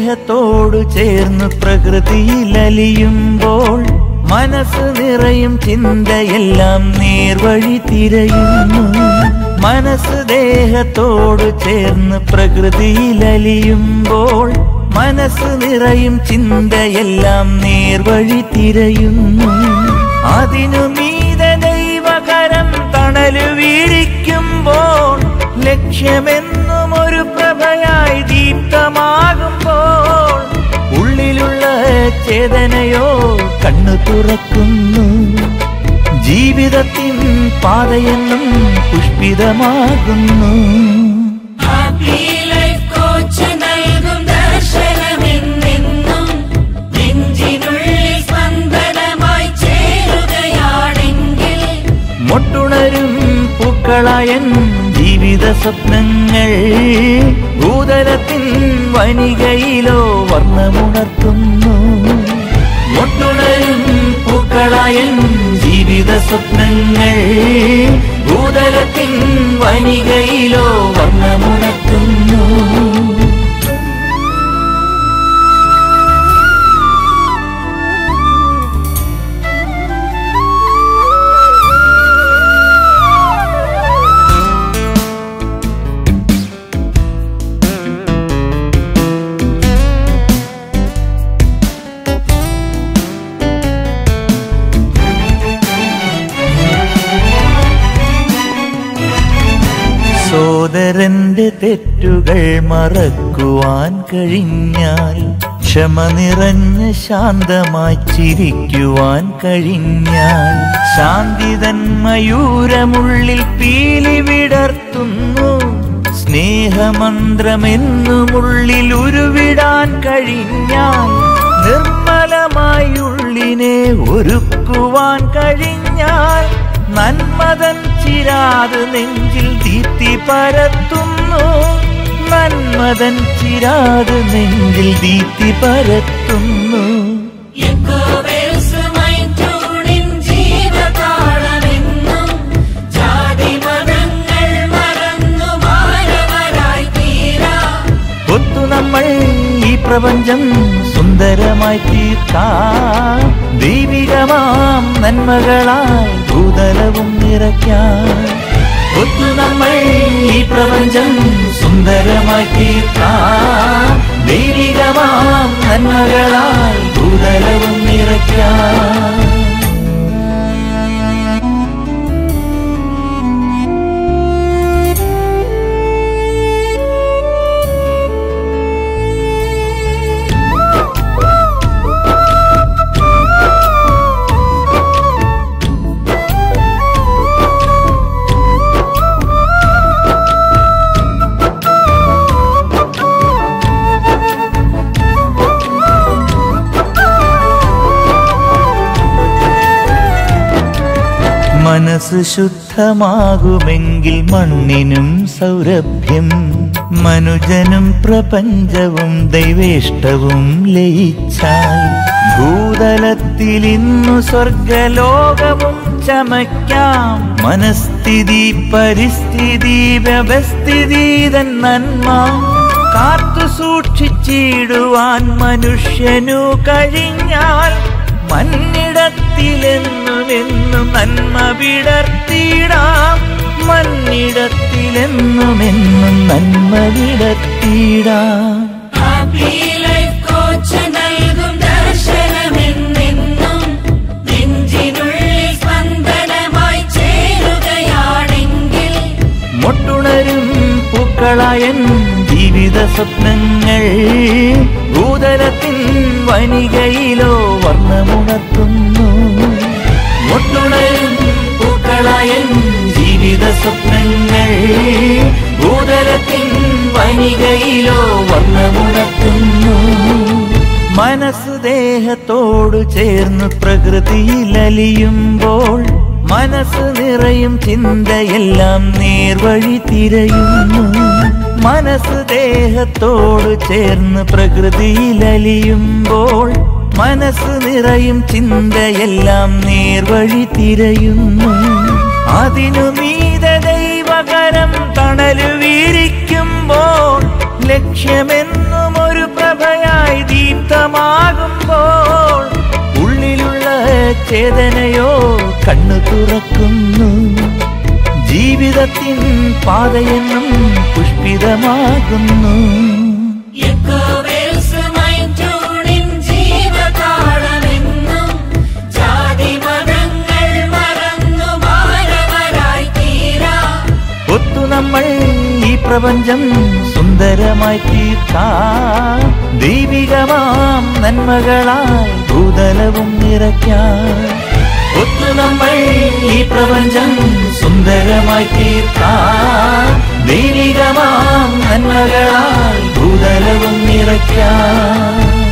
ദേഹത്തോടു ചേർന്ന് പ്രകൃതിയിലലിയുമ്പോൾ മനസ്സ് നിറയും ചിന്തയെല്ലാം നേർവഴി തിരയുന്നു മനസ്സ് ദേഹത്തോടു ചേർന്ന് പ്രകൃതിയിലലിയുമ്പോൾ മനസ്സ് നിറയും ചിന്തയെല്ലാം നേർവഴി തിരയുന്നു അതിനു മീതെ ദൈവകരം തണലു വീഴിക്കുമ്പോൾ ലക്ഷ്യമെന്നും ഒരു പ്രഭയായി ദീപ്തമാകുമ്പോൾ ഉള്ളിലുള്ള ചേതനയോ കണ്ണു തുറക്കുന്നു ജീവിതത്തിൻ പാതയെന്നും പുഷ്പിതമാകുന്നു ഹാപ്പി ലൈഫ് കോച്ച് നൽകും ദർശനമെന്നെന്നും നെഞ്ചിനുള്ളിൽ സ്പന്ദനമായി ചേരുകയാണെങ്കിൽ മൊട്ടുണരും പൂക്കളായൻ ജീവിത സ്വപ്നങ്ങൾ ഭൂതലത്തിൻ വനികയിലോ വർണ്ണമുണർത്തുന്നു മൊട്ടുണരും പൂക്കളായൻ ജീവിത സ്വപ്നങ്ങൾ ഭൂതലത്തിൻ വനികയിലോ വർണ്ണമുണർത്തുന്നു സോദരന്റെ തെറ്റുകൾ മറക്കുവാൻ കഴിഞ്ഞാൽ ക്ഷമ നിറഞ്ഞ് ശാന്തമായി ചിരിക്കുവാൻ കഴിഞ്ഞാൽ ശാന്തിതൻ മയൂരമുള്ളിൽ പീലി വിടർത്തുന്നു സ്നേഹമന്ത്രമെന്നുമുള്ളിൽ ഉരുവിടാൻ കഴിഞ്ഞാൽ നിർമ്മലമായി ഉള്ളിനെ ഒരുക്കുവാൻ കഴിഞ്ഞാൽ നന്മതൻ ചിരാത് നെഞ്ചിൽ ദീപ്തി പരത്തുന്നു നന്മതൻ ചിരാത് നെഞ്ചിൽ ദീപ്തി പരത്തുന്നു എക്കോവേൽസ് മൈറ്റൂണിൻ ജീവതാളമെന്നും ജാതിമതങ്ങൾ മറന്നു മാനവരായി തീരാ ഒത്തു നമ്മൾ ഈ പ്രപഞ്ചം സുന്ദരമായി തീർക്കാം ദൈവികമാം നന്മകളാൽ ഭൂതലവും നിറയ്ക്കാം ഒത്തു നമ്മൾ ഈ പ്രപഞ്ചം സുന്ദരമായി തീർക്കാം ദൈവികമാം നന്മകളാൽ ഭൂതലവും നിറയ്ക്കാം മനസ്സ് ശുദ്ധമാകുമെങ്കിൽ മണ്ണിനും സൗരഭ്യം മനുജനും പ്രപഞ്ചവും ദൈവേഷ്ടവും ലയിച്ചാൽ ഭൂതലത്തിൽ ഇന്നു സ്വർഗലോകവും ചമയ്ക്കാം മനസ്ഥിതി പരിസ്ഥിതി വ്യവസ്ഥിതി തൻ നന്മ കാത്തു സൂക്ഷിച്ചിടുവാൻ മനുഷ്യനു കഴിഞ്ഞാൽ മണ്ണിടത്തിലെന്നുമെന്നും നന്മ വിടർത്തിയിടാം മണ്ണിടത്തിലെന്നുമെന്നും നന്മ വിടർത്തിയിടാം ഹാപ്പി ലൈഫ് കോച്ച് നൽകും ദർശനമെന്നെന്നും നെഞ്ചിനുള്ളിൽ സ്പന്ദനമായി ചേരുകയാണെങ്കിൽ മൊട്ടുണരും പൂക്കളായൻ ജീവിത സ്വപ്നങ്ങൾ ഭൂതലത്തിൻ വനികയിലോ വർണ്ണമുണർത്തുന്നു മൊട്ടുണരും പൂക്കളായൻ ജീവിത സ്വപ്നങ്ങൾ ഭൂതലത്തിൻ വനികയിലോ വർണ്ണമുണർത്തുന്നു മനസ്സ് ദേഹത്തോടു ചേർന്ന് പ്രകൃതിയിലലിയുമ്പോൾ മനസ്സ് നിറയും ചിന്തയെല്ലാം നേർവഴി തിരയുന്നു മനസ്സ് ദേഹത്തോട് ചേർന്ന് പ്രകൃതിയിലലിയുമ്പോൾ മനസ്സ് നിറയും ചിന്തയെല്ലാം നേർവഴി തിരയുന്നു അതിനു മീതെ ദൈവകരം തണലു വീരിക്കുമ്പോൾ ലക്ഷ്യമെന്നും ഒരു പ്രഭയായി ചേതനയോ കണ്ണു തുറക്കുന്നു ജീവിതത്തിൻ പാതയെന്നും പുഷ്പിതമാകുന്നു എക്കോവേൽസുമൈറ്റൂണിൻ ജീവതാളമെന്നും ജാതിമതങ്ങൾ മറന്നു മാനവരായി തീരാം ഒത്തു നമ്മൾ ഈ പ്രപഞ്ചം സുന്ദരമായി തീർക്കാം ദൈവികമാം നന്മകളാൽ ഭൂതലവും നിറയ്ക്കാം ഒത്തു നമ്മൾ ഈ പ്രപഞ്ചം സുന്ദരമായി തീർക്കാം ദൈവികമാം നന്മകളാൽ ഭൂതലവും നിറയ്ക്കാം